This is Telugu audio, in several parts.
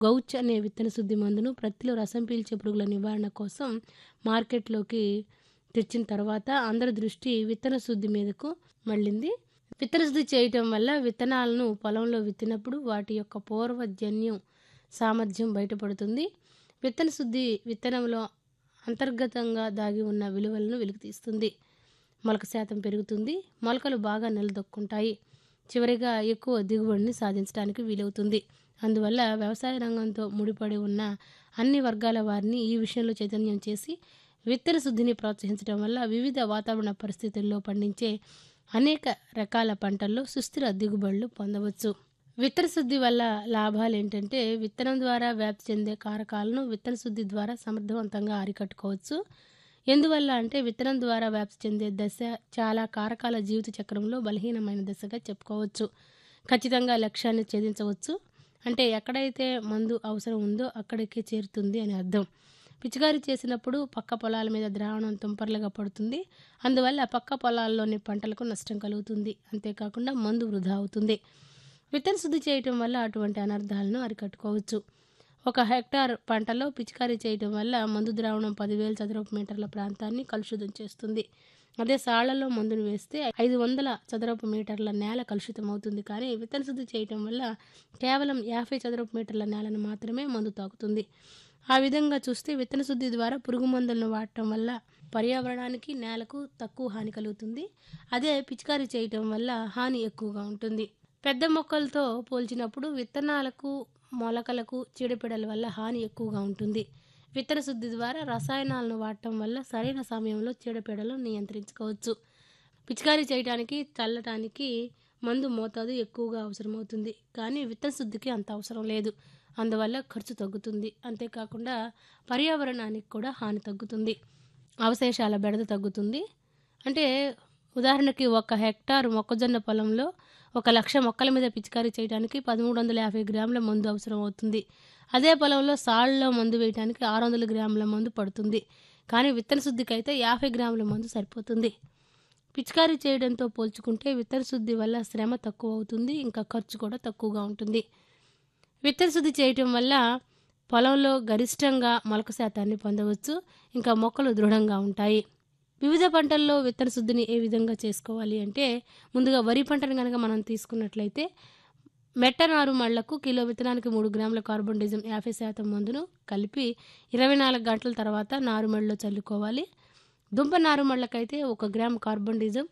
గౌచ్ అనే విత్తన శుద్ధి మందును ప్రత్తిలో రసం పీల్చే పురుగుల నివారణ కోసం మార్కెట్లోకి తెచ్చిన తర్వాత అందరి దృష్టి విత్తన శుద్ధి మీదకు మళ్ళింది విత్తన శుద్ధి చేయటం వల్ల విత్తనాలను పొలంలో విత్తినప్పుడు వాటి యొక్క పూర్వజన్యం సామర్థ్యం బయటపడుతుంది విత్తన శుద్ధి విత్తనంలో అంతర్గతంగా దాగి ఉన్న విలువలను వెలికితీస్తుంది మొలక శాతం పెరుగుతుంది మొలకలు బాగా నిలదొక్కుంటాయి చివరిగా ఎక్కువ దిగుబడిని సాధించడానికి వీలవుతుంది అందువల్ల వ్యవసాయ రంగంతో ముడిపడి ఉన్న అన్ని వర్గాల వారిని ఈ విషయంలో చైతన్యం చేసి విత్తన శుద్ధిని ప్రోత్సహించడం వల్ల వివిధ వాతావరణ పరిస్థితుల్లో పండించే అనేక రకాల పంటల్లో సుస్థిర దిగుబడులు పొందవచ్చు విత్తన శుద్ధి వల్ల లాభాలు ఏంటంటే విత్తనం ద్వారా వ్యాప్తి చెందే కారకాలను విత్తన శుద్ధి ద్వారా సమర్థవంతంగా అరికట్టుకోవచ్చు ఎందువల్ల అంటే విత్తనం ద్వారా వ్యాప్తి చెందే దశ చాలా కారకాల జీవిత చక్రంలో బలహీనమైన దశగా చెప్పుకోవచ్చు ఖచ్చితంగా లక్ష్యాన్ని ఛేదించవచ్చు అంటే ఎక్కడైతే మందు అవసరం ఉందో అక్కడికే చేరుతుంది అని అర్థం పిచికారీ చేసినప్పుడు పక్క పొలాల మీద ద్రావణం తుంపర్లుగా పడుతుంది అందువల్ల పక్క పొలాల్లోని పంటలకు నష్టం కలుగుతుంది అంతేకాకుండా మందు వృధా అవుతుంది విత్తన శుద్ధి చేయటం వల్ల అటువంటి అనర్థాలను అరికట్టుకోవచ్చు ఒక హెక్టార్ పంటలో పిచికారీ చేయటం వల్ల మందు ద్రావణం పదివేల చదరపు మీటర్ల ప్రాంతాన్ని కలుషితం చేస్తుంది అదే సాళ్లలో మందును వేస్తే ఐదు వందల చదరపు మీటర్ల నేల కలుషితం అవుతుంది కానీ విత్తన శుద్ధి చేయటం వల్ల కేవలం యాభై చదరపు మీటర్ల నేలను మాత్రమే మందు తాకుతుంది ఆ విధంగా చూస్తే విత్తన శుద్ధి ద్వారా పురుగు మందులను వాడటం వల్ల పర్యావరణానికి నేలకు తక్కువ హాని కలుగుతుంది అదే పిచికారీ చేయటం వల్ల హాని ఎక్కువగా ఉంటుంది పెద్ద మొక్కలతో పోల్చినప్పుడు విత్తనాలకు మొలకలకు చీడపీడల వల్ల హాని ఎక్కువగా ఉంటుంది విత్తన శుద్ధి ద్వారా రసాయనాలను వాడటం వల్ల సరైన సమయంలో చీడపీడలు నియంత్రించుకోవచ్చు పిచికారీ చేయడానికి చల్లటానికి మందు మోతాదు ఎక్కువగా అవసరమవుతుంది కానీ విత్తన శుద్ధికి అంత అవసరం లేదు అందువల్ల ఖర్చు తగ్గుతుంది అంతేకాకుండా పర్యావరణానికి కూడా హాని తగ్గుతుంది అవశేషాల బెడద తగ్గుతుంది అంటే ఉదాహరణకి ఒక హెక్టార్ మొక్కజొన్న పొలంలో ఒక లక్ష మొక్కల మీద పిచికారీ చేయడానికి పదమూడు వందల యాభై గ్రాముల మందు అవసరం అవుతుంది అదే పొలంలో సాళ్ళలో మందు వేయడానికి ఆరు వందల గ్రాముల మందు పడుతుంది కానీ విత్తన శుద్ధికి అయితే యాభై గ్రాముల మందు సరిపోతుంది పిచికారీ చేయడంతో పోల్చుకుంటే విత్తన శుద్ధి వల్ల శ్రమ తక్కువ అవుతుంది ఇంకా ఖర్చు కూడా తక్కువగా ఉంటుంది విత్తన శుద్ధి చేయటం వల్ల పొలంలో గరిష్టంగా మొలక శాతాన్ని పొందవచ్చు ఇంకా మొక్కలు దృఢంగా ఉంటాయి వివిధ పంటల్లో విత్తన శుద్ధిని ఏ విధంగా చేసుకోవాలి అంటే ముందుగా వరి పంటను కనుక మనం తీసుకున్నట్లయితే మెట్ట నారు మళ్లకు కిలో విత్తనానికి మూడు గ్రాముల కార్బన్ డిజం యాభై శాతం మందును కలిపి ఇరవై నాలుగు గంటల తర్వాత నారుమడిలో చల్లుకోవాలి దుంప నారుమళ్ళకైతే ఒక గ్రామ్ కార్బన్ డిజం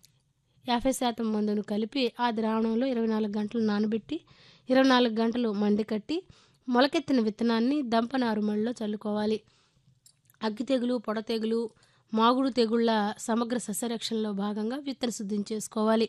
యాభై శాతం మందును కలిపి ఆ ద్రావణంలో ఇరవై నాలుగు గంటలు నానబెట్టి ఇరవై నాలుగు గంటలు మండికట్టి మొలకెత్తిన విత్తనాన్ని దంప నారుమడిలో చల్లుకోవాలి అగ్గి తెగులు పొడ తెగులు మాగుడు తెగుళ్ల సమగ్ర సస్యరక్షణలో భాగంగా విత్తన శుద్ధిని చేసుకోవాలి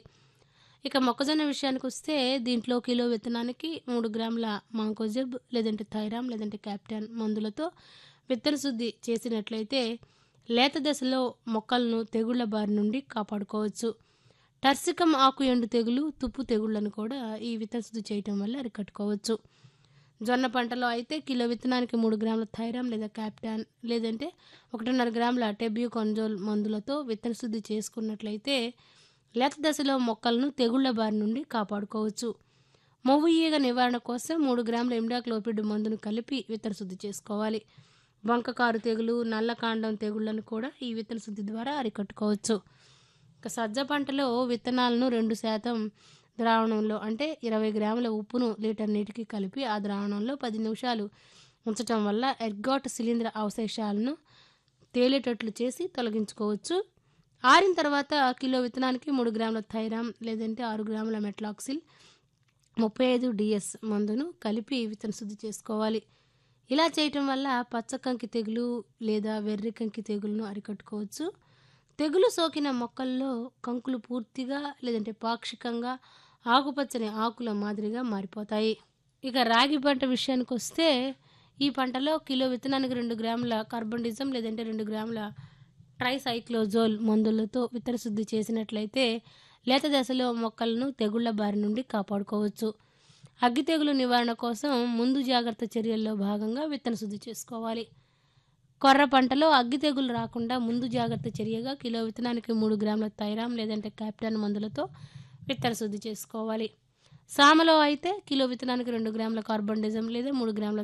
ఇక మొక్కజొన్న విషయానికి వస్తే దీంట్లో కిలో విత్తనానికి మూడు గ్రాముల మాంకోజెబ్ లేదంటే థైరామ్ లేదంటే క్యాప్టాన్ మందులతో విత్తన శుద్ధి చేసినట్లయితే లేత దశలో మొక్కలను తెగుళ్ల బారి నుండి కాపాడుకోవచ్చు టర్సికం ఆకు ఎండు తెగులు తుప్పు తెగుళ్లను కూడా ఈ విత్తన శుద్ధి చేయటం వల్ల అరికట్టుకోవచ్చు జొన్న పంటలో అయితే కిలో విత్తనానికి మూడు గ్రాముల థైరామ్ లేదా క్యాప్టాన్ లేదంటే ఒకటిన్నర గ్రాముల టెబ్యూ కొంజోల్ మందులతో విత్తన శుద్ధి చేసుకున్నట్లయితే లేత దశలో మొక్కలను తెగుళ్ల బారి నుండి కాపాడుకోవచ్చు మొవ్వు ఈగ నివారణ కోసం మూడు గ్రాముల ఇమ్డాక్లోపిడ్ మందును కలిపి విత్తన శుద్ధి చేసుకోవాలి వంకకారు తెగులు నల్లకాండం తెగుళ్లను కూడా ఈ విత్తన శుద్ధి ద్వారా అరికట్టుకోవచ్చు ఇక సజ్జ పంటలో విత్తనాలను రెండు శాతం ద్రావణంలో అంటే ఇరవై గ్రాముల ఉప్పును లీటర్ నీటికి కలిపి ఆ ద్రావణంలో పది నిమిషాలు ఉంచటం వల్ల ఎర్గాట్ శిలీంద్ర అవశేషాలను తేలేటట్లు చేసి తొలగించుకోవచ్చు ఆరిన తర్వాత కిలో విత్తనానికి మూడు గ్రాముల థైరామ్ లేదంటే ఆరు గ్రాముల మెట్లాక్సిల్ ముప్పై ఐదు డిఎస్ మందును కలిపి విత్తన శుద్ధి చేసుకోవాలి ఇలా చేయటం వల్ల పచ్చకంకి తెగులు లేదా వెర్రి కంకి తెగులను అరికట్టుకోవచ్చు తెగులు సోకిన మొక్కల్లో కంకులు పూర్తిగా లేదంటే పాక్షికంగా ఆకుపచ్చని ఆకుల మాదిరిగా మారిపోతాయి ఇక రాగి పంట విషయానికి వస్తే ఈ పంటలో కిలో విత్తనానికి రెండు గ్రాముల కార్బన్డిజం లేదంటే రెండు గ్రాముల ట్రైసైక్లోజోల్ మందులతో విత్తన శుద్ధి చేసినట్లయితే లేత దశలో మొక్కలను తెగుళ్ల బారి నుండి కాపాడుకోవచ్చు అగ్గి తెగులు నివారణ కోసం ముందు జాగ్రత్త చర్యల్లో భాగంగా విత్తన శుద్ధి చేసుకోవాలి కొర్ర పంటలో అగ్గి తెగులు రాకుండా ముందు జాగ్రత్త చర్యగా కిలో విత్తనానికి మూడు గ్రాముల థైరామ్ లేదంటే క్యాప్టాన్ మందులతో విత్తన శుద్ధి చేసుకోవాలి సామలో అయితే కిలో విత్తనానికి రెండు గ్రాముల కార్బన్ డైజం లేదా మూడు గ్రాముల